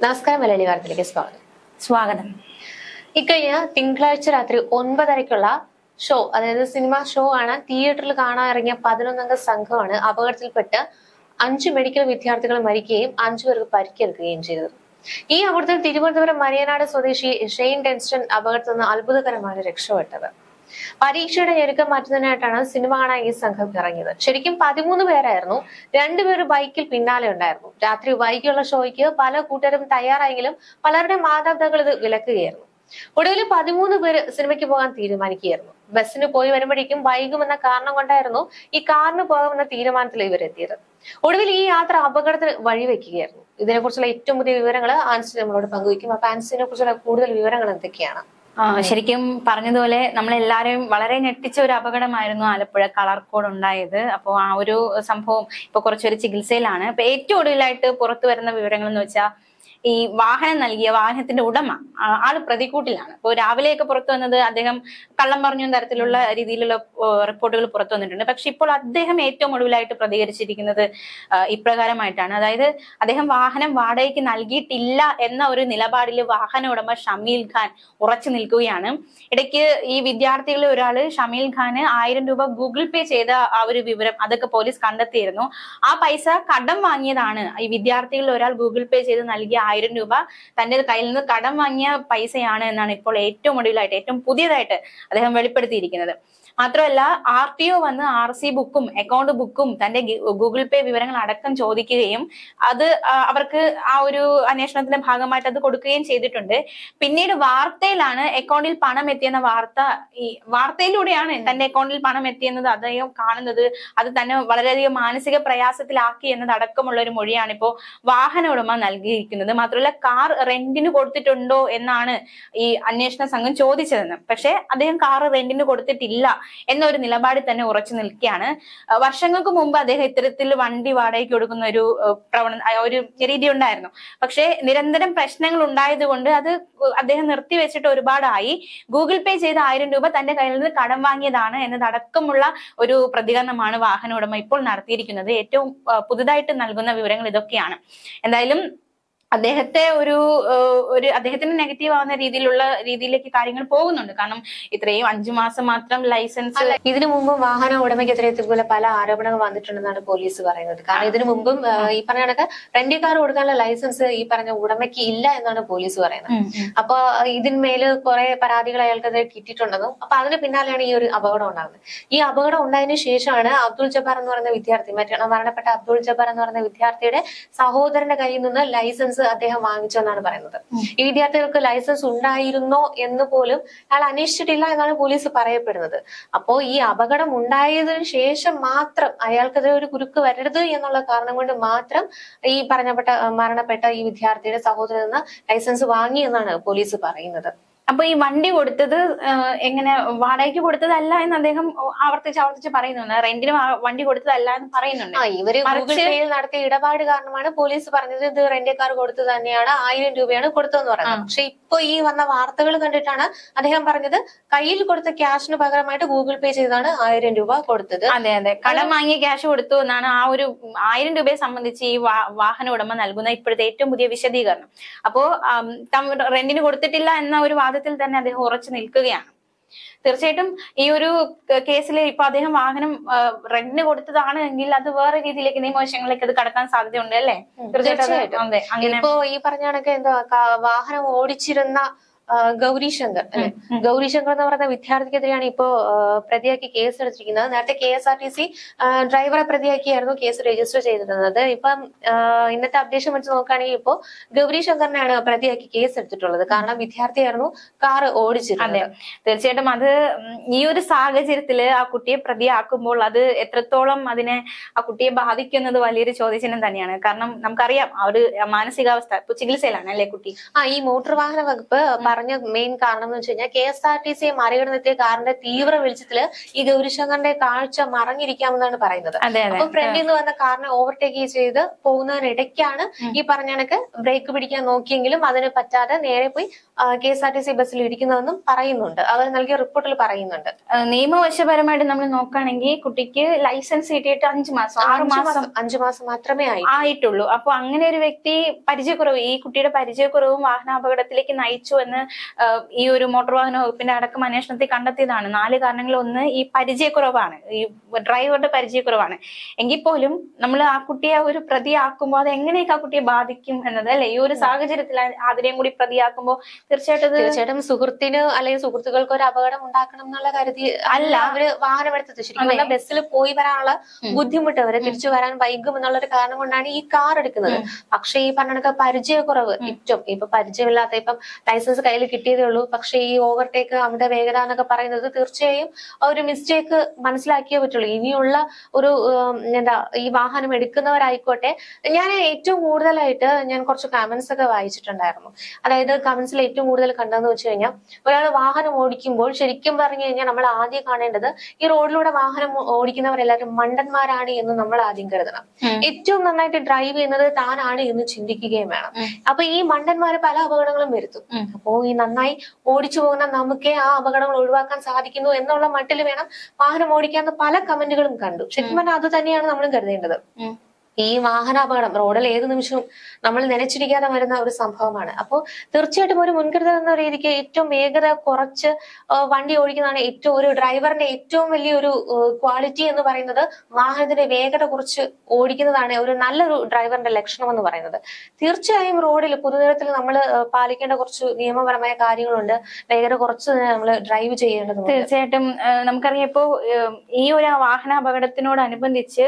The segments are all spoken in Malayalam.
നമസ്കാരം മലയാളി വാർത്തയിലേക്ക് സ്വാഗതം സ്വാഗതം ഇക്കഴിഞ്ഞ തിങ്കളാഴ്ച രാത്രി ഒൻപതരയ്ക്കുള്ള ഷോ അതായത് സിനിമ ഷോ ആണ് തിയേറ്ററിൽ കാണാൻ ഇറങ്ങിയ പതിനൊന്നംഗ സംഘമാണ് അപകടത്തിൽപ്പെട്ട് അഞ്ച് മെഡിക്കൽ വിദ്യാർത്ഥികൾ മരിക്കുകയും അഞ്ചു പേർക്ക് പരിക്കേൽക്കുകയും ചെയ്തത് ഈ അപകടത്തിൽ തിരുവനന്തപുരം മരിയനാട് സ്വദേശി ഷെയ്ൻ ഡെൻസ്റ്റൺ അപകടത്തിൽ നിന്ന് അത്ഭുതകരമാണ് രക്ഷപ്പെട്ടത് പരീക്ഷയുടെ ഞെരുക്കം മാറ്റുന്നതിനായിട്ടാണ് സിനിമ കാണാൻ ഈ സംഘം ഇറങ്ങിയത് ശരിക്കും പതിമൂന്ന് പേരായിരുന്നു രണ്ടുപേര് ബൈക്കിൽ പിന്നാലെ ഉണ്ടായിരുന്നു രാത്രി വൈകിയുള്ള ഷോയ്ക്ക് പല കൂട്ടരും തയ്യാറായെങ്കിലും പലരുടെ മാതാപിതാക്കൾ ഇത് വിലക്കുകയായിരുന്നു ഒടുവിൽ പതിമൂന്ന് പേര് സിനിമയ്ക്ക് പോകാൻ തീരുമാനിക്കുകയായിരുന്നു ബസ്സിന് പോയി വരുമ്പോഴേക്കും വൈകുമെന്ന കാരണം കൊണ്ടായിരുന്നു ഈ കാറിന് പോകാമെന്ന തീരുമാനത്തിൽ ഇവരെത്തിയത് ഒടുവിൽ ഈ യാത്ര അപകടത്തിന് വഴിവെക്കുകയായിരുന്നു ഇതിനെക്കുറിച്ചുള്ള ഏറ്റവും പുതിയ വിവരങ്ങൾ ആൻസി നമ്മളോട് പങ്കുവയ്ക്കും അപ്പൊ ആൻസിനെ കുറിച്ചുള്ള കൂടുതൽ വിവരങ്ങൾ എന്തൊക്കെയാണ് ആ, ശരിക്കും പറഞ്ഞതുപോലെ നമ്മളെല്ലാവരെയും വളരെ ഞെട്ടിച്ച ഒരു അപകടമായിരുന്നു ആലപ്പുഴ കളർ കോഡ് ഉണ്ടായത് അപ്പോൾ ആ ഒരു സംഭവം ഇപ്പൊ കുറച്ചൊരു ചികിത്സയിലാണ് ഇപ്പൊ ഏറ്റവും ഒടുവിലായിട്ട് പുറത്തു വരുന്ന വിവരങ്ങൾ എന്ന് വെച്ചാൽ ഈ വാഹനം നൽകിയ വാഹനത്തിന്റെ ഉടമ ആ, ആള് പ്രതികൂട്ടിലാണ് ഇപ്പോൾ രാവിലെയൊക്കെ പുറത്തു വന്നത് അദ്ദേഹം കള്ളം പറഞ്ഞു എന്ന തരത്തിലുള്ള രീതിയിലുള്ള ഏ, റിപ്പോർട്ടുകൾ പുറത്തു വന്നിട്ടുണ്ട് പക്ഷെ ഇപ്പോൾ അദ്ദേഹം ഏറ്റവും ഒടുവിലായിട്ട് പ്രതികരിച്ചിരിക്കുന്നത് ആ, ഇപ്രകാരമായിട്ടാണ് അതായത് അദ്ദേഹം വാഹനം വാടകയ്ക്ക് നൽകിയിട്ടില്ല എന്ന ഒരു നിലപാടിൽ വാഹന ഉടമ ഷമീൽ ഖാൻ ഉറച്ചു നിൽക്കുകയാണ് ഇടയ്ക്ക് ഈ വിദ്യാർത്ഥികളിൽ ഒരാള് ഷമീൽ ഖാന് ആയിരം രൂപ ഗൂഗിൾ പേ ചെയ്ത ആ ഒരു വിവരം അതൊക്കെ പോലീസ് കണ്ടെത്തിയിരുന്നു ആ പൈസ കടം വാങ്ങിയതാണ് ഈ വിദ്യാർത്ഥികളിൽ ഒരാൾ ഗൂഗിൾ പേ ചെയ്ത് നൽകിയ ആയിരം രൂപ തന്റെ കയ്യിൽ നിന്ന് കടം വാങ്ങിയ പൈസയാണ് എന്നാണ് ഇപ്പോൾ ഏറ്റവും ഒടുവിലായിട്ട് ഏറ്റവും പുതിയതായിട്ട് അദ്ദേഹം വെളിപ്പെടുത്തിയിരിക്കുന്നത് മാത്രമല്ല ആർ ടി ഒ വന്ന് ആർ സി ബുക്കും അക്കൗണ്ട് ബുക്കും തന്റെ ഗി- ഗൂഗിൾ പേ വിവരങ്ങൾ അടക്കം ചോദിക്കുകയും അത് ആ, അവർക്ക് ആ ഒരു അന്വേഷണത്തിന്റെ ഭാഗമായിട്ട് അത് കൊടുക്കുകയും ചെയ്തിട്ടുണ്ട് പിന്നീട് വാർത്തയിലാണ് അക്കൗണ്ടിൽ പണം എത്തിയെന്ന വാർത്ത ഈ വാർത്തയിലൂടെയാണ് തന്റെ അക്കൗണ്ടിൽ പണം എത്തിയെന്നത് അദ്ദേഹം കാണുന്നത് അത് തന്നെ വളരെയധികം മാനസിക പ്രയാസത്തിലാക്കി എന്നതടക്കമുള്ള ഒരു മൊഴിയാണ് ഇപ്പോ വാഹന ഉടമ നൽകിയിരിക്കുന്നത് മാത്രമല്ല കാർ റെന്റിന് കൊടുത്തിട്ടുണ്ടോ എന്നാണ് ഈ അന്വേഷണ സംഘം ചോദിച്ചതെന്ന് പക്ഷെ അദ്ദേഹം കാർ റെന്റിന് കൊടുത്തിട്ടില്ല എന്നൊരു നിലപാടിൽ തന്നെ ഉറച്ചു നിൽക്കുകയാണ് അഹ് വർഷങ്ങൾക്ക് മുമ്പ് അദ്ദേഹം ഇത്തരത്തിൽ വണ്ടി വാടകയ്ക്ക് കൊടുക്കുന്ന ഒരു അഹ് പ്രവണ അഹ് ഒരു രീതി ഉണ്ടായിരുന്നു പക്ഷേ നിരന്തരം പ്രശ്നങ്ങൾ ഉണ്ടായത് കൊണ്ട് അത് അദ്ദേഹം നിർത്തിവെച്ചിട്ട് ഒരുപാടായി ഗൂഗിൾ പേ ചെയ്ത ആയിരം രൂപ തന്റെ കയ്യിൽ നിന്ന് കടം വാങ്ങിയതാണ് എന്നതടക്കമുള്ള ഒരു പ്രതികരണമാണ് വാഹന ഉടമ ഇപ്പോൾ നടത്തിയിരിക്കുന്നത് ഏറ്റവും അഹ് പുതുതായിട്ട് നൽകുന്ന വിവരങ്ങൾ ഇതൊക്കെയാണ് എന്തായാലും അദ്ദേഹത്തെ ഒരു ഏഹ്, ഒരു അദ്ദേഹത്തിന് നെഗറ്റീവ് ആവുന്ന രീതിയിലുള്ള രീതിയിലേക്ക് കാര്യങ്ങൾ പോകുന്നുണ്ട് കാരണം ഇത്രയും അഞ്ചു മാസം മാത്രം ലൈസൻസ് അല്ല ഇതിനു മുമ്പും വാഹന ഉടമയ്ക്കെതിരെ ഇതുപോലെ പല ആരോപണങ്ങൾ വന്നിട്ടുണ്ടെന്നാണ് പോലീസ് പറയുന്നത് കാരണം ഇതിനു മുമ്പും ആ, ഈ പറഞ്ഞ കണക്ക് റെന്റ് കാർ കൊടുക്കാനുള്ള ലൈസൻസ് ഈ പറഞ്ഞ ഉടമയ്ക്ക് ഇല്ല എന്നാണ് പോലീസ് പറയുന്നത് ഉം, ഉം. അപ്പൊ ഇതിന്മേല് കുറെ പരാതികൾ അയാൾക്കെതിരെ കിട്ടിയിട്ടുണ്ടെന്നും അപ്പൊ അതിന് പിന്നാലെയാണ് ഈ ഒരു അപകടം ഉണ്ടാകുന്നത് ഈ അപകടം ഉണ്ടായതിനു ശേഷമാണ് അബ്ദുൾ ജബ്ബാർ എന്ന് പറയുന്ന വിദ്യാർത്ഥി മറ്റേ മരണപ്പെട്ട അബ്ദുൾ ജബ്ബാർ എന്ന് പറയുന്ന വിദ്യാർത്ഥിയുടെ സഹോദരന്റെ കയ്യിൽ നിന്ന് ലൈസൻസ് അദ്ദേഹം വാങ്ങിച്ചെന്നാണ് പറയുന്നത് ഈ വിദ്യാർത്ഥികൾക്ക് ലൈസൻസ് ഉണ്ടായിരുന്നോ എന്ന് പോലും അയാൾ അന്വേഷിച്ചിട്ടില്ല എന്നാണ് പോലീസ് പറയപ്പെടുന്നത് അപ്പോ ഈ അപകടം ഉണ്ടായതിനു ശേഷം മാത്രം അയാൾക്കെതിരെ ഒരു കുരുക്ക് വരരുത് എന്നുള്ള കാരണം കൊണ്ട് മാത്രം ഈ പറഞ്ഞപ്പെട്ട മരണപ്പെട്ട ഈ വിദ്യാർത്ഥിയുടെ സഹോദരൻ നിന്ന് ലൈസൻസ് വാങ്ങി എന്നാണ് പോലീസ് പറയുന്നത് അപ്പൊ ഈ വണ്ടി കൊടുത്തത് ആഹ്, എങ്ങനെ വാടകയ്ക്ക് കൊടുത്തതല്ല എന്ന് അദ്ദേഹം ആവർത്തിച്ച് ആവർത്തിച്ച് പറയുന്നുണ്ട് റെന്റിന് വാ- വണ്ടി കൊടുത്തതല്ല എന്ന് പറയുന്നുണ്ട് ആ ഇവര് ഗൂഗിൾ മറിച്ച് പേയിൽ നടത്തിയ ഇടപാട് കാരണമാണ് പോലീസ് പറഞ്ഞത് ഇത് റെന്റ് കാർ കൊടുത്തു തന്നെയാണ് ആയിരം രൂപയാണ് കൊടുത്തതെന്ന് പറയുന്നത് പക്ഷെ ഇപ്പൊ ഈ വന്ന വാർത്തകൾ കണ്ടിട്ടാണ് അദ്ദേഹം പറഞ്ഞത് കയ്യിൽ കൊടുത്ത ക്യാഷിന് പകരമായിട്ട് ഗൂഗിൾ പേ ചെയ്താണ് ആയിരം രൂപ കൊടുത്തത് അതെ അതെ കടം വാങ്ങിയ ക്യാഷ് കൊടുത്തു എന്നാണ് ആ ഒരു ആയിരം രൂപയെ സംബന്ധിച്ച് ഈ വാ- വാഹന ഉടമ നൽകുന്ന ഇപ്പോഴത്തെ ഏറ്റവും പുതിയ വിശദീകരണം അപ്പോ ആം, തം- റെന്റിന് കൊടുത്തിട്ടില്ല എന്ന ഒരു വാദത്തിൽ തന്നെ അദ്ദേഹം ഉറച്ചു നിൽക്കുകയാണ് തീർച്ചയായിട്ടും ഈ ഒരു കേസിൽ ഇപ്പൊ അദ്ദേഹം വാഹനം ആ, റെന്റിന് കൊടുത്തതാണ് എങ്കിൽ അത് വേറെ രീതിയിലേക്ക് നിയമവശങ്ങളിലേക്ക് അത് കടക്കാൻ സാധ്യതയുണ്ട് അല്ലേ തീർച്ചയായിട്ടും അത് തീർച്ചയായിട്ടും. അതെ അങ്ങനെ ഇപ്പോ ഈ പറഞ്ഞ കണക്ക് എന്താ ക- വാഹനം ഓടിച്ചിരുന്ന ആ, ഗൗരി ശങ്കർ അല്ലെ ഗൗരി ശങ്കർ എന്ന് പറയുന്ന വിദ്യാർത്ഥിക്കെതിരെയാണ് ഇപ്പോ ആ, പ്രതിയാക്കി കേസ് എടുത്തിരിക്കുന്നത് നേരത്തെ K S R T C ഡ്രൈവറെ പ്രതിയാക്കിയായിരുന്നു കേസ് രജിസ്റ്റർ ചെയ്തിരുന്നത് ഇപ്പം ആ, ഇന്നത്തെ അപ്ഡേഷൻ വെച്ച് നോക്കുകയാണെങ്കിൽ ഇപ്പോ ഗൗരി ശങ്കറിനെയാണ് പ്രതിയാക്കി കേസ് എടുത്തിട്ടുള്ളത് കാരണം വിദ്യാർത്ഥിയായിരുന്നു കാർ ഓടിച്ചിരുന്നത് അതെ തീർച്ചയായിട്ടും അത് ഉം, ഈ ഒരു സാഹചര്യത്തില് ആ കുട്ടിയെ പ്രതിയാക്കുമ്പോൾ അത് എത്രത്തോളം അതിനെ ആ കുട്ടിയെ ബാധിക്കുന്നത് വലിയൊരു ചോദ്യചിഹ്നം തന്നെയാണ് കാരണം നമുക്കറിയാം ആ ഒരു മാനസികാവസ്ഥ ഇപ്പൊ ചികിത്സയിലാണ് അല്ലേ കുട്ടി ആ ഈ മോട്ടോർ വാഹന വകുപ്പ് പറഞ്ഞ മെയിൻ കാരണം എന്ന് വെച്ച് കഴിഞ്ഞാൽ കെ എസ് ആർ ടി സിയെ മറികടന്നെത്തിയ കാറിന്റെ തീവ്ര വെളിച്ചത്തില് ഈ ഗൗരിശങ്കറിന്റെ കാഴ്ച മറഞ്ഞിരിക്കാമെന്നാണ് പറയുന്നത് അതെ അതെ അപ്പൊ ഫ്രണ്ടിൽ നിന്ന് വന്ന കാറിനെ ഓവർടേക്ക് ചെയ്ത് പോകുന്നതിനിടയ്ക്കാണ് ഈ പറഞ്ഞ കണക്ക് ബ്രേക്ക് പിടിക്കാൻ നോക്കിയെങ്കിലും അതിന് പറ്റാതെ നേരെ പോയി K S R T C ബസ്സിൽ ഇരിക്കുന്നതെന്നും പറയുന്നുണ്ട് അവർ നൽകിയ റിപ്പോർട്ടിൽ പറയുന്നുണ്ട് ഏഹ് നിയമവശപരമായിട്ട് നമ്മൾ നോക്കുകയാണെങ്കിൽ കുട്ടിക്ക് ലൈസൻസ് കിട്ടിയിട്ട് അഞ്ചു മാസം ആറ് അഞ്ചു മാസം മാസം അഞ്ചു മാസം മാത്രമേ ആയി ആയിട്ടുള്ളൂ അപ്പൊ അങ്ങനെ ഒരു വ്യക്തി പരിചയക്കുറവ് ഈ കുട്ടിയുടെ പരിചയക്കുറവും വാഹനാപകടത്തിലേക്ക് നയിച്ചു എന്ന് ഏഹ്, ഈ ഒരു മോട്ടോർ വാഹന വകുപ്പിന്റെ അടക്കം അന്വേഷണത്തിൽ കണ്ടെത്തിയതാണ് നാല് കാരണങ്ങളിൽ ഒന്ന് ഈ പരിചയക്കുറവാണ് ഈ ഡ്രൈവറുടെ പരിചയക്കുറവാണ് എങ്കിൽ പോലും നമ്മൾ ആ കുട്ടിയെ ഒരു പ്രതിയാക്കുമ്പോൾ അത് എങ്ങനെയൊക്കെ ആ കുട്ടിയെ ബാധിക്കും എന്നത് അല്ലെ ഈ ഒരു സാഹചര്യത്തിൽ അതിനെയും കൂടി പ്രതിയാക്കുമ്പോൾ തീർച്ചയായിട്ടും അത് തീർച്ചയായിട്ടും സുഹൃത്തിന് അല്ലെങ്കിൽ സുഹൃത്തുക്കൾക്ക് ഒരു അപകടം ഉണ്ടാക്കണം എന്നുള്ള കരുതി അല്ല അവര് വാഹനം എടുത്തത് ശരിക്കും പറഞ്ഞാൽ ബസ്സിൽ പോയി വരാനുള്ള ബുദ്ധിമുട്ട് അവരെ തിരിച്ചു വരാൻ വൈകും എന്നുള്ള ഒരു കാരണം കൊണ്ടാണ് ഈ കാർ എടുക്കുന്നത് പക്ഷെ ഈ പറഞ്ഞ കണക്ക് പരിചയക്കുറവ് ഏറ്റവും ഇപ്പൊ പരിചയമില്ലാത്ത ഇപ്പം ലൈസൻസ് കയ്യിൽ കിട്ടിയതേ ഉള്ളൂ പക്ഷെ ഈ ഓവർടേക്ക് അമിത വേഗത എന്നൊക്കെ പറയുന്നത് തീർച്ചയായും ആ ഒരു മിസ്റ്റേക്ക് മനസ്സിലാക്കിയേ പറ്റുള്ളൂ ഇനിയുള്ള ഒരു ഉം, എന്താ ഈ വാഹനം എടുക്കുന്നവരായിക്കോട്ടെ ഞാൻ ഏറ്റവും കൂടുതലായിട്ട് ഞാൻ കുറച്ച് കമന്റ്സ് ഒക്കെ വായിച്ചിട്ടുണ്ടായിരുന്നു അതായത് കമന്റ്സിൽ ഏറ്റവും കൂടുതൽ കണ്ടതെന്ന് വെച്ച് കഴിഞ്ഞാൽ ഒരാൾ വാഹനം ഓടിക്കുമ്പോൾ ശരിക്കും പറഞ്ഞു കഴിഞ്ഞാൽ നമ്മൾ ആദ്യം കാണേണ്ടത് ഈ റോഡിലൂടെ വാഹനം ഓടിക്കുന്നവരെല്ലാവരും മണ്ടന്മാരാണ് എന്ന് നമ്മൾ ആദ്യം കരുതണം ഉം. ഏറ്റവും നന്നായിട്ട് ഡ്രൈവ് ചെയ്യുന്നത് താനാണ് എന്ന് ചിന്തിക്കുകയും വേണം ഉം. അപ്പൊ ഈ മണ്ടന്മാര് പല അപകടങ്ങളും വരുത്തും ഉം. അപ്പോ ഈ നന്നായി ഓടിച്ചു പോകുന്ന നമുക്കേ ആ അപകടങ്ങൾ ഒഴിവാക്കാൻ സാധിക്കുന്നു എന്നുള്ള മട്ടിൽ വേണം വാഹനം ഓടിക്കാന്ന് പല കമന്റുകളും കണ്ടു ശരിക്കും പറഞ്ഞാൽ അത് തന്നെയാണ് നമ്മൾ കരുതേണ്ടത് ഉം. ഈ വാഹനാപകടം റോഡിൽ ഏത് നിമിഷവും നമ്മൾ നനച്ചിരിക്കാതെ വരുന്ന ഒരു സംഭവമാണ് അപ്പോൾ തീർച്ചയായിട്ടും ഒരു മുൻകരുതൽ എന്ന രീതിക്ക് ഏറ്റവും വേഗത കുറച്ച് ആ, വണ്ടി ഓടിക്കുന്നതാണ് ഏറ്റവും ഒരു ഡ്രൈവറിന്റെ ഏറ്റവും വലിയൊരു ക്വാളിറ്റി എന്ന് പറയുന്നത് വാഹനത്തിന്റെ വേഗത കുറിച്ച് ഓടിക്കുന്നതാണ് ഒരു നല്ലൊരു ഡ്രൈവറിന്റെ ലക്ഷണം എന്ന് പറയുന്നത് തീർച്ചയായും റോഡിൽ പൊതുനിരത്തിൽ നമ്മൾ പാലിക്കേണ്ട കുറച്ച് നിയമപരമായ കാര്യങ്ങളുണ്ട് വേഗത കുറച്ച് നമ്മൾ ഡ്രൈവ് ചെയ്യേണ്ടതുണ്ട് തീർച്ചയായിട്ടും ഏഹ് നമുക്കറിയാം ഇപ്പോ ഏഹ് ഈ ഒരു വാഹനാപകടത്തിനോടനുബന്ധിച്ച്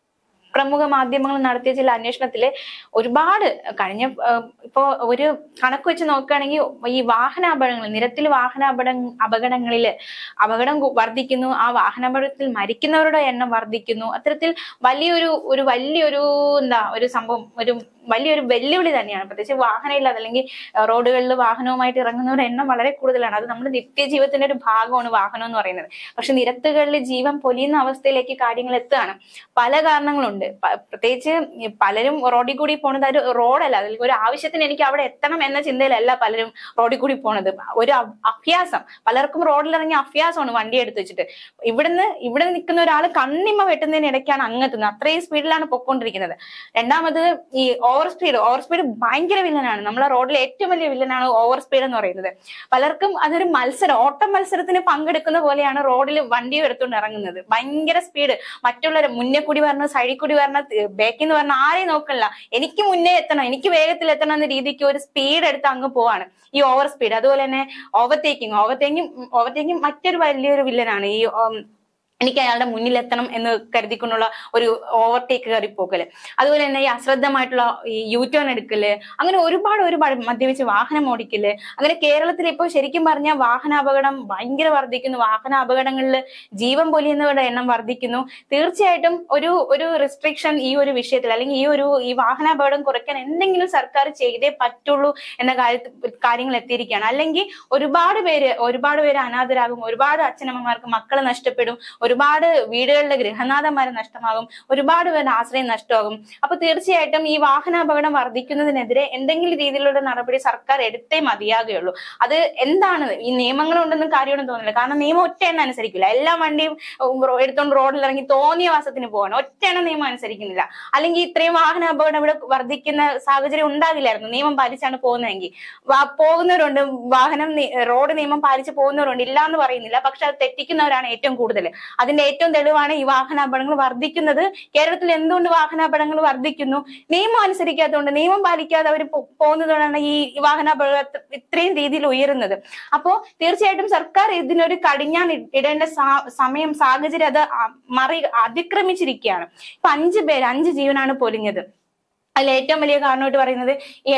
പ്രമുഖ മാധ്യമങ്ങൾ നടത്തിയ ചില അന്വേഷണത്തില് ഒരുപാട് കഴിഞ്ഞ ഏഹ് ഇപ്പോ ഒരു കണക്ക് വെച്ച് നോക്കുകയാണെങ്കിൽ ഈ വാഹനാപകടങ്ങൾ നിരത്തിൽ വാഹനാപകട അപകടങ്ങളില് അപകടം കു- വർദ്ധിക്കുന്നു ആ വാഹനാപകടത്തിൽ മരിക്കുന്നവരുടെ എണ്ണം വർദ്ധിക്കുന്നു അത്തരത്തിൽ വലിയൊരു ഒരു വലിയൊരു എന്താ ഒരു സംഭവം ഒരു വലിയൊരു വെല്ലുവിളി തന്നെയാണ് പ്രത്യേകിച്ച് വാഹനം ഇല്ലാതെ അല്ലെങ്കിൽ ഏഹ് റോഡുകളിൽ വാഹനവുമായിട്ട് ഇറങ്ങുന്നവരുടെ എണ്ണം വളരെ കൂടുതലാണ് അത് നമ്മുടെ നിത്യജീവിതത്തിന്റെ ഒരു ഭാഗമാണ് വാഹനം എന്ന് പറയുന്നത് പക്ഷെ നിരത്തുകളിൽ ജീവൻ പൊലിയുന്ന അവസ്ഥയിലേക്ക് കാര്യങ്ങൾ എത്തുകയാണ് പല കാരണങ്ങളുണ്ട് പ- പ്രത്യേകിച്ച് ഈ പലരും റോഡിൽ കൂടി പോണത് ഒരു റോഡല്ല അതിൽ ഒരു ആവശ്യത്തിന് എനിക്ക് അവിടെ എത്തണം എന്ന ചിന്തയിലല്ല പലരും റോഡിൽ കൂടി പോണത് ഒരു അ- അഭ്യാസം പലർക്കും റോഡിൽ ഇറങ്ങിയ അഭ്യാസമാണ് വണ്ടി എടുത്ത് വെച്ചിട്ട് ഇവിടുന്ന് ഇവിടെ നിൽക്കുന്ന ഒരാൾ കണ്ണിമ വെട്ടുന്നതിനിടയ്ക്കാണ് അങ്ങെത്തുന്നത് അത്രയും സ്പീഡിലാണ് പൊക്കോണ്ടിരിക്കുന്നത് രണ്ടാമത് ഈ ഓവർ സ്പീഡ് ഓവർ സ്പീഡ് ഭയങ്കര വില്ലനാണ് നമ്മളെ റോഡിലെ ഏറ്റവും വലിയ വില്ലനാണ് ഓവർ സ്പീഡ് എന്ന് പറയുന്നത് പലർക്കും അതൊരു മത്സരം ഓട്ട മത്സരത്തിന് പങ്കെടുക്കുന്ന പോലെയാണ് റോഡിൽ വണ്ടി എടുത്തുകൊണ്ട് ഇറങ്ങുന്നത് ഭയങ്കര സ്പീഡ് മറ്റുള്ളവരെ മുന്നേ കൂടി വരണ സൈഡിൽ കൂടി വരണ ബാക്കിൽ നിന്ന് പറഞ്ഞ ആരെയും നോക്കണില്ല എനിക്ക് മുന്നേ എത്തണം എനിക്ക് വേഗത്തിൽ എത്തണം എന്ന രീതിക്ക് ഒരു സ്പീഡ് എടുത്ത് അങ്ങ് പോവാണ് ഈ ഓവർ സ്പീഡ് അതുപോലെ തന്നെ ഓവർടേക്കിംഗ് ഓവർടേക്കിംഗ് ഓവർടേക്കിംഗ് മറ്റൊരു വലിയൊരു വില്ലനാണ് ഈ ഉം, എനിക്ക് അയാളുടെ മുന്നിൽ എത്തണം എന്ന് കരുതിക്കൊണ്ടുള്ള ഒരു ഓവർടേക്ക് കയറിപ്പോക്കല് അതുപോലെ തന്നെ ഈ അശ്രദ്ധമായിട്ടുള്ള ഈ യൂ ടേൺ എടുക്കല് അങ്ങനെ ഒരുപാട് ഒരുപാട് മദ്യപിച്ച് വാഹനം ഓടിക്കല് അങ്ങനെ കേരളത്തിൽ ഇപ്പോൾ ശരിക്കും പറഞ്ഞാൽ വാഹനാപകടം ഭയങ്കര വർദ്ധിക്കുന്നു വാഹന അപകടങ്ങളിൽ ജീവൻ പൊലിയുന്നവരുടെ എണ്ണം വർദ്ധിക്കുന്നു തീർച്ചയായിട്ടും ഒരു ഒരു റെസ്ട്രിക്ഷൻ ഈ ഒരു വിഷയത്തിൽ അല്ലെങ്കിൽ ഈ ഒരു ഈ വാഹനാപകടം കുറയ്ക്കാൻ എന്തെങ്കിലും സർക്കാർ ചെയ്തേ പറ്റുള്ളൂ എന്ന കാര്യത്തിൽ കാര്യങ്ങൾ എത്തിയിരിക്കുകയാണ് അല്ലെങ്കിൽ ഒരുപാട് പേര് ഒരുപാട് പേര് അനാഥരാകും ഒരുപാട് അച്ഛനമ്മമാർക്ക് മക്കളെ നഷ്ടപ്പെടും ഒരുപാട് വീടുകളിലെ ഗൃഹനാഥന്മാരെ നഷ്ടമാകും ഒരുപാട് പേരുടെ ആശ്രയം നഷ്ടമാകും അപ്പൊ തീർച്ചയായിട്ടും ഈ വാഹനാപകടം വർദ്ധിക്കുന്നതിനെതിരെ എന്തെങ്കിലും രീതിയിലുള്ള നടപടി സർക്കാർ എടുത്തേ മതിയാകുകയുള്ളൂ അത് എന്താണ് ഈ നിയമങ്ങളുണ്ടെന്നും കാര്യമൊന്നും തോന്നുന്നില്ല കാരണം നിയമം ഒറ്റ എണ്ണം അനുസരിക്കില്ല എല്ലാ വണ്ടിയും ഉം, റോ- എടുത്തോണ്ട് റോഡിൽ ഇറങ്ങി തോന്നിയ വാസത്തിന് പോവാണ് ഒറ്റ എണ്ണം നിയമം അനുസരിക്കുന്നില്ല അല്ലെങ്കിൽ ഇത്രയും വാഹന അപകടം ഇവിടെ വർദ്ധിക്കുന്ന സാഹചര്യം ഉണ്ടാകില്ലായിരുന്നു നിയമം പാലിച്ചാണ് പോകുന്നതെങ്കിൽ വാ- പോകുന്നവരുണ്ട് വാഹനം നി- റോഡ് നിയമം പാലിച്ച് പോകുന്നവരുണ്ട് ഇല്ല എന്ന് പറയുന്നില്ല പക്ഷെ അത് തെറ്റിക്കുന്നവരാണ് ഏറ്റവും കൂടുതൽ അതിന്റെ ഏറ്റവും തെളിവാണ് ഈ വാഹനാപകടങ്ങൾ വർദ്ധിക്കുന്നത് കേരളത്തിൽ എന്തുകൊണ്ട് വാഹനാപകടങ്ങൾ വർദ്ധിക്കുന്നു നിയമം അനുസരിക്കാത്തതുകൊണ്ട് നിയമം പാലിക്കാതെ അവർ പോകുന്നതുകൊണ്ടാണ് ഈ വാഹനാപകട ഇത്രയും രീതിയിൽ ഉയരുന്നത് അപ്പോ തീർച്ചയായിട്ടും സർക്കാർ ഇതിനൊരു കടിഞ്ഞാൻ ഇ- ഇടേണ്ട സാ- സമയം സാഹചര്യം അത് അ- മറി അതിക്രമിച്ചിരിക്കുകയാണ് ഇപ്പൊ അഞ്ച് പേര് അഞ്ച് ജീവനാണ് പൊലിഞ്ഞത് അതിൽ ഏറ്റവും വലിയ കാരണമായിട്ട് പറയുന്നത് ഈ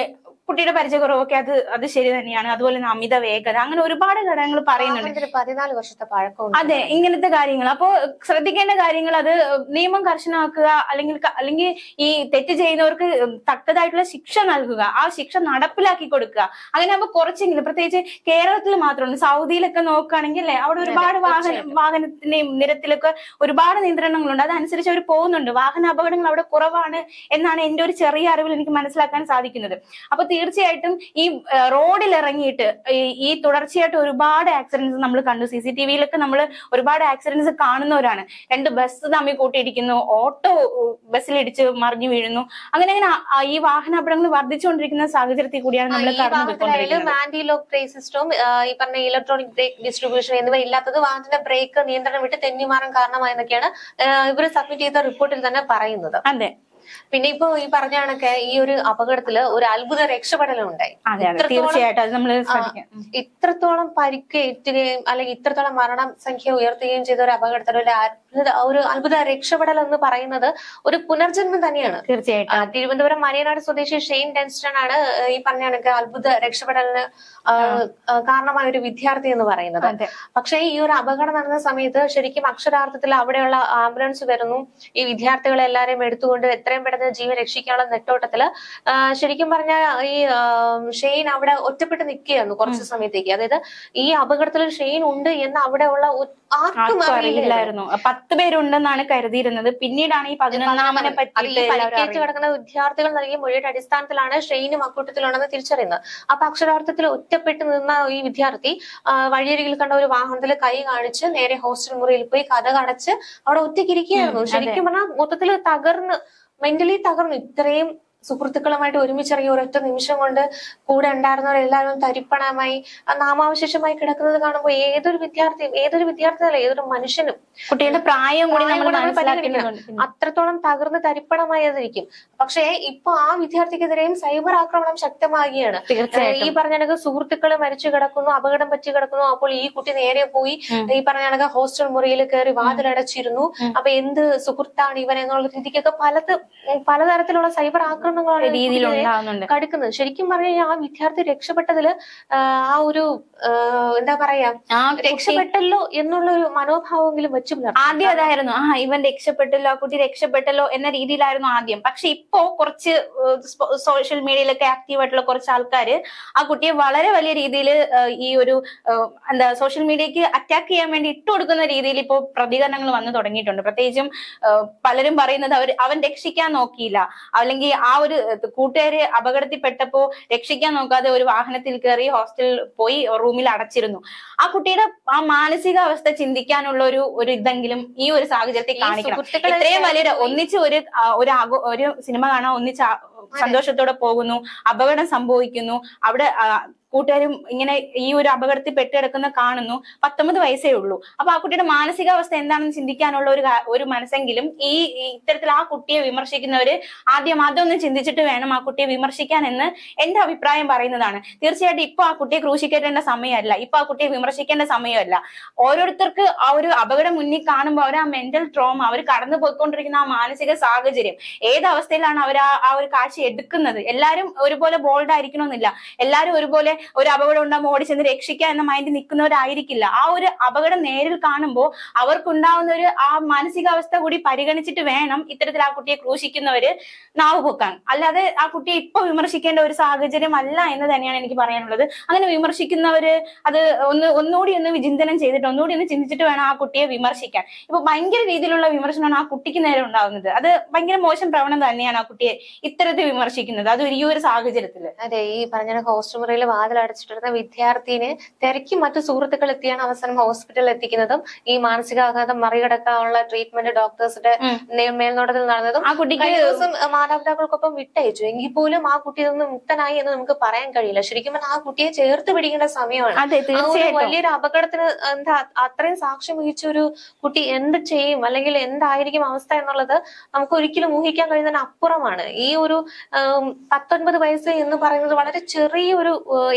കുട്ടിയുടെ പരിചയക്കുറവൊക്കെ അത് അത് ശരി തന്നെയാണ് അതുപോലെ തന്നെ അമിത വേഗത അങ്ങനെ ഒരുപാട് ഘടകങ്ങൾ പറയുന്നുണ്ട് വാഹനത്തിന് പതിനാല് വർഷത്തെ പഴക്കമുണ്ട് അതെ ഇങ്ങനത്തെ കാര്യങ്ങൾ അപ്പോ ശ്രദ്ധിക്കേണ്ട കാര്യങ്ങൾ അത് നിയമം കർശനമാക്കുക അല്ലെങ്കിൽ ക- അല്ലെങ്കിൽ ഈ തെറ്റ് ചെയ്യുന്നവർക്ക് തക്കതായിട്ടുള്ള ശിക്ഷ നൽകുക ആ ശിക്ഷ നടപ്പിലാക്കി കൊടുക്കുക അങ്ങനെ ആകുമ്പോൾ കുറച്ചെങ്കിലും പ്രത്യേകിച്ച് കേരളത്തിൽ മാത്രമല്ല സൗദിയിലൊക്കെ നോക്കുകയാണെങ്കിൽ അല്ലെ അവിടെ ഒരുപാട് വാഹന തീർച്ചയായിട്ടും. വാഹനത്തിന്റെയും നിരത്തിലൊക്കെ ഒരുപാട് നിയന്ത്രണങ്ങളുണ്ട് അതനുസരിച്ച് അവർ പോകുന്നുണ്ട് വാഹന അപകടങ്ങൾ അവിടെ കുറവാണ് എന്നാണ് എന്റെ ഒരു ചെറിയ അറിവിൽ എനിക്ക് മനസ്സിലാക്കാൻ സാധിക്കുന്നത് അപ്പൊ തീർച്ചയായിട്ടും ഈ ആ, റോഡിൽ ഇറങ്ങിയിട്ട് ഈ- ഈ തുടർച്ചയായിട്ട് ഒരുപാട് ആക്സിഡന്റ്സ് നമ്മൾ കണ്ടു സി സി ടി വിയിലൊക്കെ നമ്മൾ ഒരുപാട് ആക്സിഡന്റ്സ് കാണുന്നവരാണ് രണ്ട് ബസ് തമ്മിൽ കൂട്ടിയിടിക്കുന്നു ഓട്ടോ ബസ്സിലിടിച്ച് മറിഞ്ഞു വീഴുന്നു അങ്ങനെ അങ്ങനെ ആ- ആ ഈ വാഹന അപകടങ്ങൾ വർദ്ധിച്ചുകൊണ്ടിരിക്കുന്ന സാഹചര്യത്തിൽ കൂടിയാണ് നമ്മൾ ഈ കടന്നു വാഹനത്തിലായാലും പോയിക്കൊണ്ടിരിക്കുന്നത് ആന്റി ലോക്ക് ബ്രേക്ക് സിസ്റ്റവും ഈ പറഞ്ഞ ഇലക്ട്രോണിക് ബ്രേക്ക് ഡിസ്ട്രിബ്യൂഷൻ എന്നിവ ഇല്ലാത്തത് വാഹനത്തിന്റെ ബ്രേക്ക് നിയന്ത്രണം വിട്ട് തെന്നിമാറാൻ കാരണമായെന്നൊക്കെയാണ് ഇവർ സബ്മിറ്റ് ചെയ്ത റിപ്പോർട്ടിൽ തന്നെ പറയുന്നത് അതെ പിന്നെ ഇപ്പോ ഈ പറഞ്ഞ കണക്ക് ഈ ഒരു അപകടത്തില് ഒരു അത്ഭുത രക്ഷപ്പെടലും ഉണ്ടായി അതെ അതെ ഇത്രത്തോളം- തീർച്ചയായിട്ടും അത് നമ്മൾ ശ്രദ്ധിക്കാം ഉം. ഇത്രത്തോളം പരിക്കേറ്റുകയും അല്ലെങ്കിൽ ഇത്രത്തോളം മരണസംഖ്യ ഉയർത്തുകയും ചെയ്ത ഒരു അപകടത്തിൽ ഒരു അത്ഭുത ഒരു അത്ഭുത രക്ഷപ്പെടൽ എന്ന് പറയുന്നത് ഒരു പുനർജന്മം തന്നെയാണ് തീർച്ചയായിട്ടും ആ, തിരുവനന്തപുരം മലയനാട് സ്വദേശി ഷെയ്ൻ ഡെൻസ്റ്റൺ ആണ് ഏഹ്, ഈ പറഞ്ഞ കണക്ക് അത്ഭുത രക്ഷപ്പെടലിന് ആ, ആ, കാരണമായ ഒരു വിദ്യാർത്ഥി എന്ന് പറയുന്നത് അതെ പക്ഷേ ഈ ഒരു അപകടം നടന്ന സമയത്ത് ശരിക്കും അക്ഷരാർത്ഥത്തിൽ അവിടെയുള്ള ആംബുലൻസ് വരുന്നു ഈ വിദ്യാർത്ഥികളെ എല്ലാവരെയും എടുത്തുകൊണ്ട് എത്രയും പെട്ടെന്ന് ജീവൻ രക്ഷിക്കാനുള്ള നെട്ടോട്ടത്തില് ആ, ശരിക്കും പറഞ്ഞാൽ ഈ ആ, ഷെയ്ൻ അവിടെ ഒറ്റപ്പെട്ട് നിൽക്കുകയായിരുന്നു കുറച്ച് സമയത്തേക്ക് അതായത് ഈ അപകടത്തിൽ ഷെയ്ൻ ഉണ്ട് എന്ന് അവിടെയുള്ള ഒ- ആർക്കും ആർക്കും അറിയില്ലായിരുന്നു അറിയില്ലായിരുന്നു പത്ത് പേരുണ്ടെന്നാണ് കരുതിയിരുന്നത് പിന്നീടാണ് ഈ പതിനൊന്നാമനെ അത് പറ്റിയിട്ട് ഈ എല്ലാവരും പരിക്കേറ്റ് അറിയുന്നത്. കിടക്കുന്ന വിദ്യാർത്ഥികൾ നൽകിയ മൊഴിയുടെ അടിസ്ഥാനത്തിലാണ് ഷെയ്നും അക്കൂട്ടത്തിലുണ്ടെന്ന് തിരിച്ചറിയുന്നത് അപ്പൊ അക്ഷരാർത്ഥത്തിൽ ഒറ്റപ്പെട്ട് നിന്ന ഈ വിദ്യാർത്ഥി ആ, വഴിയരികിൽ കണ്ട ഒരു വാഹനത്തിൽ കൈ കാണിച്ച് നേരെ ഹോസ്റ്റൽ മുറിയിൽ പോയി കഥ കടച്ച് അവിടെ ഒറ്റയ്ക്കിരിക്കുകയായിരുന്നു ഉം, അതെ. ശരിക്കും പറഞ്ഞാൽ മൊത്തത്തിൽ തകർന്ന് മെന്റലി തകർന്നു ഇത്രയും സുഹൃത്തുക്കളുമായിട്ട് ഒരുമിച്ചിറങ്ങി ഒരൊറ്റ നിമിഷം കൊണ്ട് കൂടെ ഉണ്ടായിരുന്നവരെല്ലാവരും തരിപ്പണമായി ആ, നാമാവശേഷമായി കിടക്കുന്നത് കാണുമ്പോൾ ഏതൊരു വിദ്യാർത്ഥിയും ഏതൊരു വിദ്യാർത്ഥി അല്ല ഏതൊരു മനുഷ്യനും കുട്ടിയുടെ പ്രായം കൂടി പ്രായം നമ്മൾ കൂടി നമ്മൾ മനസ്സിലാക്കേണ്ടതുണ്ട് അത്രത്തോളം തകർന്ന് തരിപ്പണമായതായിരിക്കും പക്ഷേ ഇപ്പൊ ആ വിദ്യാർത്ഥിക്കെതിരെയും സൈബർ ആക്രമണം ശക്തമാകുകയാണ് ഈ തീർച്ചയായിട്ടും പറഞ്ഞ കണക്ക് സുഹൃത്തുക്കള് മരിച്ചു കിടക്കുന്നു അപകടം പറ്റി കിടക്കുന്നു അപ്പോൾ ഈ കുട്ടി നേരെ പോയി ഉം. ഈ പറഞ്ഞ കണക്ക് ഹോസ്റ്റൽ മുറിയിൽ കയറി വാതിലടച്ചിരുന്നു ഉം. അപ്പൊ എന്ത് സുഹൃത്താണ് ഇവൻ എന്നുള്ള രീതിക്കൊക്കെ പലത് പലതരത്തിലുള്ള സൈബർ ആക്രമണങ്ങളാണ് ഈ രീതിയിൽ കുട്ടിക്കെതിരെ ഉണ്ടാകുന്നുണ്ട് കടുക്കുന്നത് ശരിക്കും പറഞ്ഞു കഴിഞ്ഞാൽ ആ വിദ്യാർത്ഥി രക്ഷപ്പെട്ടതില് ആ, ആ ഒരു ആ, എന്താ പറയാ ആ കുട്ടി രക്ഷപ്പെട്ടല്ലോ എന്നുള്ള ഒരു മനോഭാവമെങ്കിലും വെച്ചു പുലർത്തണം. ആദ്യം അതായിരുന്നു ആ ഇവൻ രക്ഷപ്പെട്ടല്ലോ ആ കുട്ടി രക്ഷപ്പെട്ടല്ലോ എന്ന രീതിയിലായിരുന്നു ആദ്യം പക്ഷെ ഇപ്പോ കുറച്ച് സോഷ്യൽ മീഡിയയിലൊക്കെ ആക്റ്റീവ് ആയിട്ടുള്ള കുറച്ച് ആൾക്കാര് ആ കുട്ടിയെ വളരെ വലിയ രീതിയിൽ ഈ ഒരു ഏഹ്, എന്താ സോഷ്യൽ മീഡിയക്ക് അറ്റാക്ക് ചെയ്യാൻ വേണ്ടി ഇട്ട് കൊടുക്കുന്ന രീതിയിൽ ഇപ്പോൾ പ്രതികരണങ്ങൾ വന്നു തുടങ്ങിയിട്ടുണ്ട് പ്രത്യേകിച്ചും ഏഹ്, പലരും പറയുന്നത് അവർ അവൻ രക്ഷിക്കാൻ നോക്കിയില്ല അല്ലെങ്കിൽ ആ ഒരു കൂട്ടുകാര് അപകടത്തിൽപ്പെട്ടപ്പോ രക്ഷിക്കാൻ നോക്കാതെ ഒരു വാഹനത്തിൽ കയറി ഹോസ്റ്റലിൽ പോയി റൂമിൽ അടച്ചിരുന്നു ആ കുട്ടിയുടെ ആ മാനസികാവസ്ഥ ചിന്തിക്കാനുള്ള ഒരു ഒരു ഇതെങ്കിലും ഈ ഒരു സാഹചര്യത്തിൽ ഈ കാണിക്കണം സുഹൃത്തുക്കളെ ഇത്രയും വലിയൊരു ചേർത്ത് ഒന്നിച്ച് ഒരു ആ, ഒരു ആഘോ- ഒരു സിനിമ കാണാൻ ഒന്നിച്ച് ആ- സന്തോഷത്തോടെ പോകുന്നു അപകടം സംഭവിക്കുന്നു അവിടെ ആ, കൂട്ടുകാരും ഇങ്ങനെ ഈ ഒരു അപകടത്തിൽ പെട്ടുകിടക്കുന്ന കാണുന്നു പത്തൊമ്പത് വയസ്സേ ഉള്ളൂ അപ്പൊ ആ കുട്ടിയുടെ മാനസികാവസ്ഥ എന്താണെന്ന് ചിന്തിക്കാനുള്ള ഒരു കാ- ഒരു മനസ്സെങ്കിലും ഈ ഈ ഇത്തരത്തിൽ ആ കുട്ടിയെ വിമർശിക്കുന്നവര് ആദ്യം അതൊന്ന് ചിന്തിച്ചിട്ട് വേണം ആ കുട്ടിയെ വിമർശിക്കാൻ എന്ന് എന്റെ അഭിപ്രായം പറയുന്നതാണ് തീർച്ചയായിട്ടും ഇപ്പൊ ആ കുട്ടിയെ ക്രൂശിക്കേണ്ട സമയമല്ല ഇപ്പൊ ആ കുട്ടിയെ വിമർശിക്കേണ്ട സമയമല്ല ഓരോരുത്തർക്ക് ആ ഒരു അപകടം മുന്നിൽ കാണുമ്പോൾ അവർ ആ മെന്റൽ ട്രോമ അവർ കടന്നു പോയിക്കൊണ്ടിരിക്കുന്ന ആ മാനസിക സാഹചര്യം ഏത് അവസ്ഥയിലാണ് അവർ ആ ആ ഒരു കാഴ്ച എടുക്കുന്നത് എല്ലാവരും ഒരുപോലെ ബോൾഡ് ആയിരിക്കണമെന്നില്ല എല്ലാവരും ഒരുപോലെ ഒരു അപകടം ഉണ്ടാകുമ്പോൾ ഓടി ചെന്ന് രക്ഷിക്കുക എന്ന മൈൻഡ് നിൽക്കുന്നവരായിരിക്കില്ല ആ ഒരു അപകടം നേരിൽ കാണുമ്പോൾ അവർക്കുണ്ടാവുന്ന ഒരു ആ മാനസികാവസ്ഥ കൂടി പരിഗണിച്ചിട്ട് വേണം ഇത്തരത്തിൽ ആ കുട്ടിയെ ക്രൂശിക്കുന്നവര് നാവ് പൊക്കാൻ അല്ലാതെ ആ കുട്ടിയെ ഇപ്പൊ വിമർശിക്കേണ്ട ഒരു സാഹചര്യം അല്ല എന്ന് തന്നെയാണ് എനിക്ക് പറയാനുള്ളത് അങ്ങനെ വിമർശിക്കുന്നവര് അത് ഒന്ന് ഒന്നുകൂടി ഒന്ന് വിചിന്തനം ചെയ്തിട്ട് ഒന്നുകൂടി ഒന്ന് ചിന്തിച്ചിട്ട് വേണം ആ കുട്ടിയെ വിമർശിക്കാൻ ഇപ്പൊ ഭയങ്കര രീതിയിലുള്ള വിമർശനമാണ് ആ കുട്ടിക്ക് നേരെ ഉണ്ടാകുന്നത് അത് ഭയങ്കര മോശം പ്രവണത തന്നെയാണ് ആ കുട്ടിയെ ഇത്തരത്തിൽ വിമർശിക്കുന്നത് അത് ഈ ഒരു സാഹചര്യത്തില് അതെ ഈ പറഞ്ഞ ഹോസ്റ്റൽ മുറിയിൽ വാതിൽ അടച്ചിട്ടിരുന്ന വിദ്യാർത്ഥിനെ തിരക്കി മറ്റു സുഹൃത്തുക്കൾ എത്തിയാണ് അവസാനം ഹോസ്പിറ്റലിൽ എത്തിക്കുന്നതും ഈ മാനസികാഘാതം മറികടക്കാനുള്ള ട്രീറ്റ്മെന്റ് ഡോക്ടേഴ്സിന്റെ ഉം. നേ- മേൽനോട്ടത്തിൽ നടന്നതും ആ കുട്ടിക്ക് കഴിഞ്ഞ ദിവസം മാതാപിതാക്കൾക്കൊപ്പം വിട്ടയച്ചു എങ്കിൽ പോലും ആ കുട്ടി നിന്ന് മുക്തനായി എന്ന് നമുക്ക് പറയാൻ കഴിയില്ല ശരിക്കും പറഞ്ഞാൽ ആ കുട്ടിയെ ചേർത്ത് പിടിക്കേണ്ട സമയമാണ് അതെ ആ ഒരു തീർച്ചയായിട്ടും വലിയൊരു അപകടത്തിന് എന്താ അത്രയും സാക്ഷ്യം വഹിച്ച ഒരു കുട്ടി എന്ത് ചെയ്യും അല്ലെങ്കിൽ എന്തായിരിക്കും അവസ്ഥ എന്നുള്ളത് നമുക്ക് ഒരിക്കലും ഊഹിക്കാൻ കഴിയുന്നതിന് അപ്പുറമാണ് ഈ ഒരു ഉം, പത്തൊൻപത് വയസ്സ് എന്ന് പറയുന്നത് വളരെ ചെറിയൊരു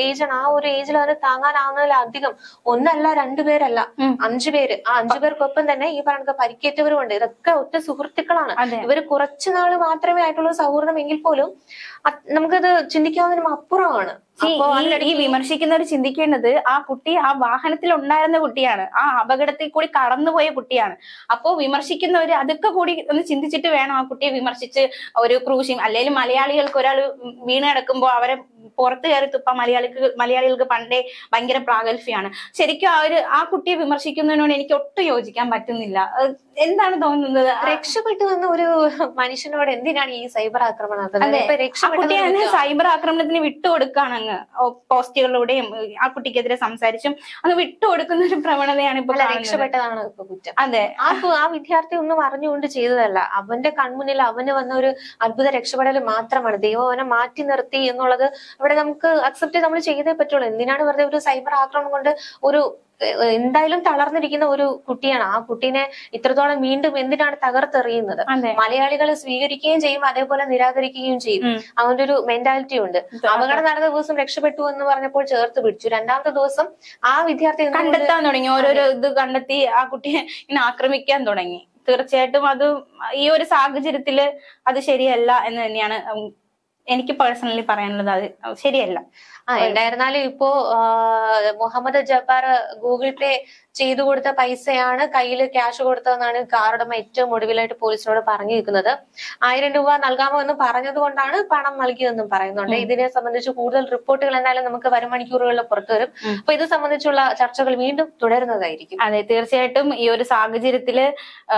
ഏജാണ് ആ ഒരു ഏജിൽ അതിന് താങ്ങാനാവുന്നതിലധികം ഒന്നല്ല രണ്ടുപേരല്ല ഉം. അഞ്ചു പേര് ആ അഞ്ചു പേർക്കൊപ്പം തന്നെ ഈ പറയുന്ന പരിക്കേറ്റവരുമുണ്ട് ഇതൊക്കെ ഒറ്റ സുഹൃത്തുക്കളാണ് അതെ ഇവര് കുറച്ചു നാള് മാത്രമേ ആയിട്ടുള്ള സൗഹൃദം എങ്കിൽ പോലും അത് നമുക്കത് ചിന്തിക്കാവുന്നതിനും അപ്പുറമാണ് ഈ- അപ്പോ ഈ- ഈ അതിനിടയ്ക്ക് വിമർശിക്കുന്നവർ ചിന്തിക്കേണ്ടത് ആ കുട്ടി ആ വാഹനത്തിൽ ഉണ്ടായിരുന്ന കുട്ടിയാണ് ആ അപകടത്തിൽ കൂടി കടന്നുപോയ കുട്ടിയാണ് അപ്പോ വിമർശിക്കുന്നവര് അതൊക്കെ കൂടി ഒന്ന് ചിന്തിച്ചിട്ട് വേണം ആ കുട്ടിയെ വിമർശിച്ച് ഒരു ക്രൂശിയും അല്ലെങ്കിൽ മലയാളികൾക്ക് ഒരാൾ വീണ് കിടക്കുമ്പോൾ അവരെ പുറത്ത് കയറി തുപ്പ മലയാളിക്ക് മലയാളികൾക്ക് പണ്ടേ ഭയങ്കര പ്രാഗൽഭ്യമാണ് ശരിക്കും ആ ഒരു ആ കുട്ടിയെ വിമർശിക്കുന്നതിനോട് എനിക്ക് ഒട്ടും യോജിക്കാൻ പറ്റുന്നില്ല അത് എന്താണ് തോന്നുന്നത് ആ- രക്ഷപ്പെട്ടു വന്ന ഒരു മനുഷ്യനോട് എന്തിനാണ് ഈ സൈബർ ആക്രമണം നടത്തുന്നത് അതെ. ഇപ്പൊ ആ രക്ഷപ്പെട്ടത് കുട്ടിയെ തന്നെ നിൽക്കുക. സൈബർ ആക്രമണത്തിന് വിട്ടുകൊടുക്കാണ് അങ്ങ് ഓ, പോസ്റ്റുകളിലൂടെയും ഏഹ്, ആ കുട്ടിക്കെതിരെ സംസാരിച്ചും അങ്ങ് വിട്ടുകൊടുക്കുന്ന ഒരു പ്രവണതയാണ് ഇപ്പൊ അല്ല കാണുന്നത്. രക്ഷപ്പെട്ടതാണ് ഇപ്പൊ കുറ്റം അതെ ആ കു- ആ വിദ്യാർത്ഥി ഒന്നും അറിഞ്ഞുകൊണ്ട് ചെയ്തതല്ല അവന്റെ കൺമുന്നിൽ അവന് വന്ന ഒരു അത്ഭുത രക്ഷപ്പെടൽ മാത്രമാണ് ദൈവം അവനെ മാറ്റി നിർത്തി എന്നുള്ളത് അവിടെ നമുക്ക് അക്സെപ്റ്റ് നമ്മൾ ചെയ്തേ പറ്റുള്ളൂ എന്തിനാണ് വെറുതെ ഒരു സൈബർ ആക്രമണം കൊണ്ട് ഒരു എ- എന്തായാലും തളർന്നിരിക്കുന്ന ഒരു കുട്ടിയാണ് ആ കുട്ടീനെ ഇത്രത്തോളം വീണ്ടും എന്തിനാണ് തകർത്തെറിയുന്നത് അതെ മലയാളികൾ സ്വീകരിക്കുകയും ചെയ്യും അതേപോലെ നിരാകരിക്കുകയും ചെയ്യും ഉം. അവന്റെ ഒരു മെന്റാലിറ്റി ഉണ്ട് അപകടം നടന്ന ദിവസം രക്ഷപ്പെട്ടു എന്ന് പറഞ്ഞപ്പോൾ ചേർത്ത് പിടിച്ചു രണ്ടാമത്തെ ദിവസം ആ വിദ്യാർത്ഥി എന്തുകൊണ്ട് കണ്ടെത്താൻ തുടങ്ങി ഓരോരോ ഇത് കണ്ടെത്തി ആ കുട്ടിയെ ഇങ്ങനെ ആക്രമിക്കാൻ തുടങ്ങി തീർച്ചയായിട്ടും അത് ഈ ഒരു സാഹചര്യത്തില് അത് ശരിയല്ല എന്ന് തന്നെയാണ് ഉം, എനിക്ക് പേഴ്സണലി പറയാനുള്ളത് അത് ശരിയല്ല ആ എന്തായിരുന്നാലും ഇപ്പോ ആ, മുഹമ്മദ് ജബ്ബാർ ഗൂഗിൾ പേ ചെയ്തു കൊടുത്ത പൈസയാണ് കയ്യിൽ ക്യാഷ് കൊടുത്തതെന്നാണ് കാറുടമ ഏറ്റവും ഒടുവിലായിട്ട് പോലീസിനോട് പറഞ്ഞിരിക്കുന്നത് ആയിരം രൂപ നൽകാമോ എന്ന് പറഞ്ഞത് കൊണ്ടാണ് പണം നൽകിയതെന്നും പറയുന്നുണ്ട് ഉം. ഇതിനെ സംബന്ധിച്ച് കൂടുതൽ റിപ്പോർട്ടുകൾ എന്തായാലും നമുക്ക് വരും മണിക്കൂറുകളിൽ പുറത്തു വരും ഉം. അപ്പൊ ഇത് സംബന്ധിച്ചുള്ള ചർച്ചകൾ വീണ്ടും തുടരുന്നതായിരിക്കും അതെ തീർച്ചയായിട്ടും ഈ ഒരു സാഹചര്യത്തില്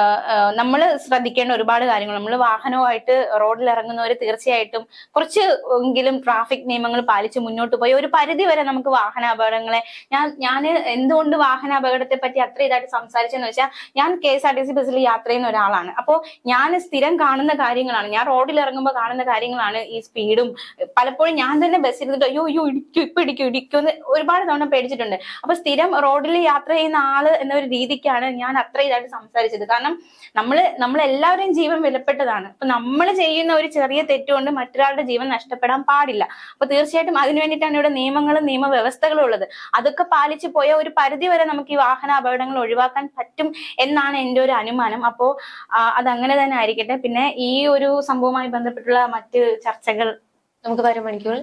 നമ്മൾ ശ്രദ്ധിക്കേണ്ട ഒരുപാട് കാര്യങ്ങൾ നമ്മൾ വാഹനവുമായിട്ട് റോഡിൽ ഇറങ്ങുന്നവർ തീർച്ചയായിട്ടും കുറച്ച് എങ്കിലും ട്രാഫിക് നിയമങ്ങൾ പാലിച്ച് മുന്നോട്ട് പോയി ഒരു പരിധി വരെ നമുക്ക് വാഹന അപകടങ്ങളെ ഞാൻ ഞാൻ എന്തുകൊണ്ട് വാഹന അപകടത്തെ പറ്റി അത്ര ഇതായിട്ട് സംസാരിച്ചെന്ന് വെച്ചാൽ ഞാൻ K S R T C ബസ്സിൽ യാത്ര ചെയ്യുന്ന ഒരാളാണ് അപ്പോൾ ഞാൻ സ്ഥിരം കാണുന്ന കാര്യങ്ങളാണ് ഞാൻ റോഡിൽ ഇറങ്ങുമ്പോൾ കാണുന്ന കാര്യങ്ങളാണ് ഈ സ്പീഡും പലപ്പോഴും ഞാൻ തന്നെ ബസ് ഇരുന്നിട്ട് അയ്യോ അയ്യോ ഇടിക്കും ഇപ്പൊ ഇടിക്കും ഇടിക്കും എന്ന് ഒരുപാട് തവണ പേടിച്ചിട്ടുണ്ട് അപ്പൊ സ്ഥിരം റോഡിൽ യാത്ര ചെയ്യുന്ന ആള് എന്ന ഒരു രീതിക്കാണ് ഞാൻ അത്ര ഇതായിട്ട് സംസാരിച്ചത് കാരണം നമ്മള് നമ്മളെല്ലാവരുടെയും ജീവൻ വിലപ്പെട്ടതാണ് അപ്പൊ നമ്മൾ ചെയ്യുന്ന ഒരു ചെറിയ തെറ്റുകൊണ്ട് മറ്റൊരാളുടെ ജീവൻ നഷ്ടപ്പെടാൻ പാടില്ല അപ്പൊ തീർച്ചയായിട്ടും അതിനു വേണ്ടിയിട്ടാണ് ഇവിടെ നിയമങ്ങളും നിയമവ്യവസ്ഥകളും ഉള്ളത് അതൊക്കെ പാലിച്ചു പോയ ഒരു പരിധി വരെ നമുക്ക് ഈ വാഹന അപകടങ്ങൾ ഒഴിവാക്കാൻ പറ്റും എന്നാണ് എന്റെ ഒരു അനുമാനം അപ്പോ ആ, അത് അങ്ങനെ തന്നെ ആയിരിക്കട്ടെ പിന്നെ ഈ ഒരു സംഭവവുമായി ബന്ധപ്പെട്ടുള്ള മറ്റ് ചർച്ചകൾ നമുക്ക് വരും മണിക്കൂറിൽ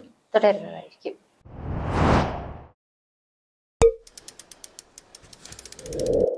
തുടരുന്നതായിരിക്കും